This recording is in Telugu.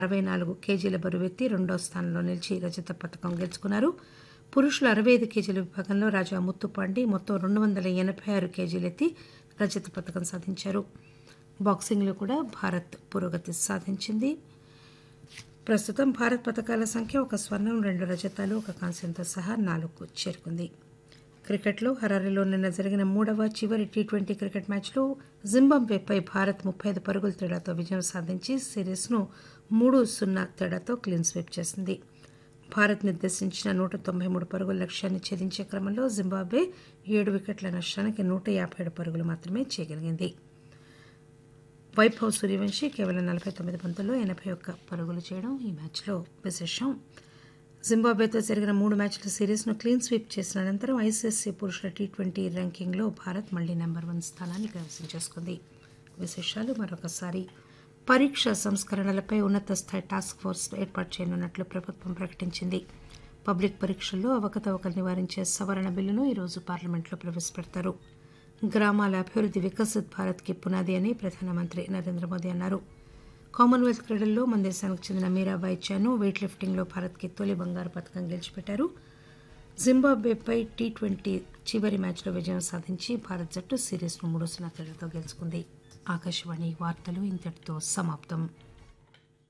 అరవై నాలుగు కేజీల బరువెత్తి రెండో స్థానంలో నిలిచి రజత పథకం గెలుచుకున్నారు పురుషుల అరవై ఐదు కేజీల విభాగంలో రాజా ముత్తుపాండి మొత్తం రెండు వందల ఎనభై ఆరు కేజీలెత్తి రజత పథకం సాధించారు బాక్సింగ్లో కూడా భారత్ పురోగతి సాధించింది ప్రస్తుతం భారత్ పథకాల సంఖ్య ఒక స్వర్ణం రెండు రజతాలు ఒక కాంస్యంతో సహా నాలుగుకు చేరుకుంది క్రికెట్లో హరారీలో నిన్న జరిగిన మూడవ చివరి టీ ట్వంటీ క్రికెట్ మ్యాచ్లో జింబాబ్వేపై భారత్ ముప్పై ఐదు పరుగుల తేడాతో విజయం సాధించి సిరీస్ను మూడు సున్నా తేడాతో క్లీన్ స్వీప్ చేసింది భారత్ నిర్దేశించిన నూట తొంభై మూడు పరుగుల లక్ష్యాన్ని ఛేదించే క్రమంలో జింబాబ్వే ఏడు వికెట్ల నష్టానికి నూట యాభై ఏడు పరుగులు మాత్రమే చేయగలిగింది వైభవ్ సూర్యవంశీ కేవలం నలభై తొమ్మిది బంతుల్లో ఎనభై ఒక్క పరుగులు చేయడం ఈ మ్యాచ్లో విశేషం జింబాబ్వేతో జరిగిన మూడు మ్యాచ్ల సిరీస్ను క్లీన్ స్వీప్ చేసిన అనంతరం ఐసీఎస్సీ పురుషుల టీ ట్వంటీ ర్యాంకింగ్లో భారత్ మళ్లీ నెంబర్ వన్ స్థానాన్ని కైవసం చేసుకుంది విశేషాలు మరొకసారి పరీక్ష సంస్కరణలపై ఉన్నత స్థాయి టాస్క్ ఫోర్స్ ఏర్పాటు చేయనున్నట్లు ప్రభుత్వం ప్రకటించింది పబ్లిక్ పరీక్షల్లో అవకతవకలు నివారించే సవరణ బిల్లును ఈరోజు పార్లమెంట్లో ప్రవేశపెడతారు గ్రామాల అభివృద్ధి వికసిత్ భారత్కి పునాది అని ప్రధానమంత్రి నరేంద్ర మోదీ అన్నారు కామన్వెల్త్ క్రీడల్లో మన దేశానికి చెందిన మీరాబాయి చాను వెయిట్ లిఫ్టింగ్లో భారత్కి తొలి బంగారు పథకం గెలిచిపెట్టారు జింబాబ్వేపై టీ ట్వంటీ చివరి మ్యాచ్లో విజయం సాధించి భారత్ జట్టు సిరీస్ను మూడు సున్నా తేడాతో గెలుచుకుంది ఆకాశవాణి వార్తలు ఇంతటితో సమాప్తం